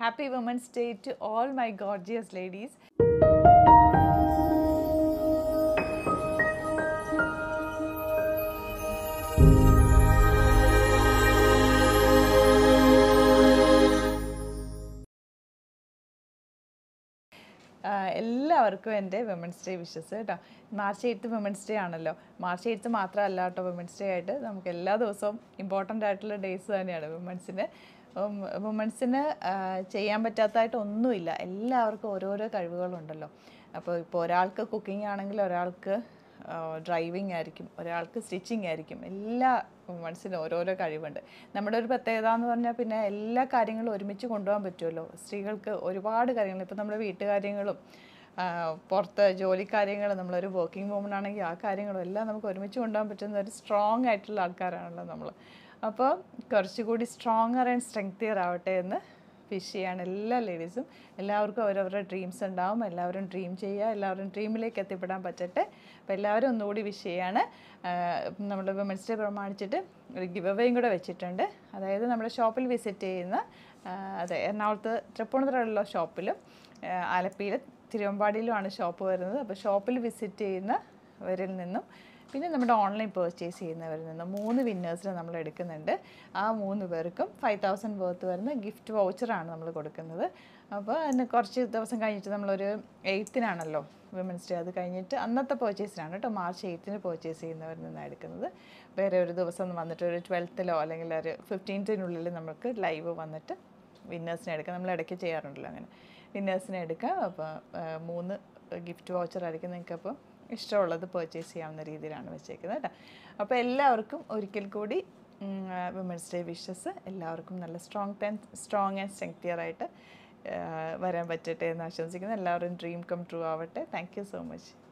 happy women's day to all my gorgeous ladies എല്ലാവർക്കും എൻ്റെ women's day wishes കേട്ടോ March eighth women's day ആണല്ലോ March eighth മാത്രമല്ല കേട്ടോ വിമൻസ് ഡേ ആയിട്ട് നമുക്ക് എല്ലാ ദിവസവും ഇമ്പോർട്ടൻ്റ് ആയിട്ടുള്ള ഡേയ്സ് തന്നെയാണ് വിമൻസിന് വുമൻസിന് ചെയ്യാൻ പറ്റാത്തതായിട്ട് ഒന്നുമില്ല എല്ലാവർക്കും ഓരോരോ കഴിവുകളുണ്ടല്ലോ അപ്പോൾ ഇപ്പോൾ ഒരാൾക്ക് കുക്കിംഗ് ആണെങ്കിൽ ഒരാൾക്ക് ഡ്രൈവിംഗ് ആയിരിക്കും ഒരാൾക്ക് സ്റ്റിച്ചിങ് ആയിരിക്കും എല്ലാ വുമൻസിനും ഓരോരോ കഴിവുണ്ട് നമ്മുടെ ഒരു പ്രത്യേകത എന്ന് പറഞ്ഞാൽ പിന്നെ എല്ലാ കാര്യങ്ങളും ഒരുമിച്ച് കൊണ്ടുപോകാൻ പറ്റുമല്ലോ സ്ത്രീകൾക്ക് ഒരുപാട് കാര്യങ്ങൾ ഇപ്പോൾ നമ്മുടെ വീട്ടുകാര്യങ്ങളും ആ, പുറത്ത് ജോലി കാര്യങ്ങൾ നമ്മളൊരു വർക്കിംഗ് വുമൺ ആണെങ്കിൽ ആ കാര്യങ്ങളും എല്ലാം നമുക്ക് ഒരുമിച്ച് കൊണ്ടുപോകാൻ പറ്റുന്ന ഒരു സ്ട്രോങ് ആയിട്ടുള്ള ആൾക്കാരാണല്ലോ നമ്മൾ അപ്പോൾ കുറച്ചുകൂടി സ്ട്രോങ്ങർ ആൻഡ് സ്ട്രെങ്തിയർ ആവട്ടെ എന്ന് വിഷ് ചെയ്യാണ് എല്ലാ ലേഡീസും എല്ലാവർക്കും അവരവരുടെ ഡ്രീംസ് ഉണ്ടാവും എല്ലാവരും ഡ്രീം ചെയ്യുക എല്ലാവരും ഡ്രീമിലേക്ക് എത്തിപ്പെടാൻ പറ്റട്ടെ അപ്പോൾ എല്ലാവരും ഒന്നുകൂടി വിഷ് ചെയ്യാണ് നമ്മുടെ വിമൻസ് ഡേ പ്രമാണിച്ചിട്ട് ഒരു ഗിവ് അവേയും കൂടെ വെച്ചിട്ടുണ്ട് അതായത് നമ്മുടെ ഷോപ്പിൽ വിസിറ്റ് ചെയ്യുന്ന ആ, അതെ എറണാകുളത്ത് തൃപ്പൂണിത്തുറയുള്ള ഷോപ്പിലും ആ, ആലപ്പിയിൽ തിരുവമ്പാടിയിലുമാണ് ഷോപ്പ് വരുന്നത് അപ്പോൾ ഷോപ്പിൽ വിസിറ്റ് ചെയ്യുന്നവരിൽ നിന്നും പിന്നെ നമ്മുടെ ഓൺലൈൻ പർച്ചേസ് ചെയ്യുന്നവരിൽ നിന്ന് മൂന്ന് വിന്നേഴ്സിന് നമ്മൾ എടുക്കുന്നുണ്ട് ആ മൂന്ന് പേർക്കും ഫൈവ് തൗസൻഡ് വർത്ത് വരുന്ന ഗിഫ്റ്റ് വൗച്ചറാണ് നമ്മൾ കൊടുക്കുന്നത് അപ്പോൾ അതിന് കുറച്ച് ദിവസം കഴിഞ്ഞിട്ട് നമ്മളൊരു എയ്ത്തിനാണല്ലോ വിമൻസ് ഡേ അത് കഴിഞ്ഞിട്ട് അന്നത്തെ പർച്ചേസിനാണ് കേട്ടോ മാർച്ച് എയ്ത്തിന് പർച്ചേസ് ചെയ്യുന്നവരിൽ നിന്നാണ് എടുക്കുന്നത് വേറെ ഒരു ദിവസം വന്നിട്ട് ഒരു ട്വൽത്തിലോ അല്ലെങ്കിൽ ഒരു ഫിഫ്റ്റീൻത്തിനുള്ളിൽ നമുക്ക് ലൈവ് വന്നിട്ട് വിന്നേഴ്സിനെ എടുക്കാം നമ്മൾ ഇടയ്ക്ക് ചെയ്യാറുണ്ടല്ലോ അങ്ങനെ വിന്നേഴ്സിനെ എടുക്കാം അപ്പോൾ മൂന്ന് ഗിഫ്റ്റ് വൗച്ചർ ആയിരിക്കും നിങ്ങൾക്ക് അപ്പോൾ ഇഷ്ടമുള്ളത് പർച്ചേസ് ചെയ്യാവുന്ന രീതിയിലാണ് വെച്ചേക്കുന്നത് കേട്ടോ അപ്പോൾ എല്ലാവർക്കും ഒരിക്കൽ കൂടി വിമൻസ് ഡേ വിഷസ് എല്ലാവർക്കും നല്ല strong then strong and strengthier ആയിട്ട് വരാൻ പറ്റട്ടെ എന്ന് ആശംസിക്കുന്നു എല്ലാവരും ഡ്രീം കം ട്രൂ ആവട്ടെ താങ്ക് യു സോ മച്ച്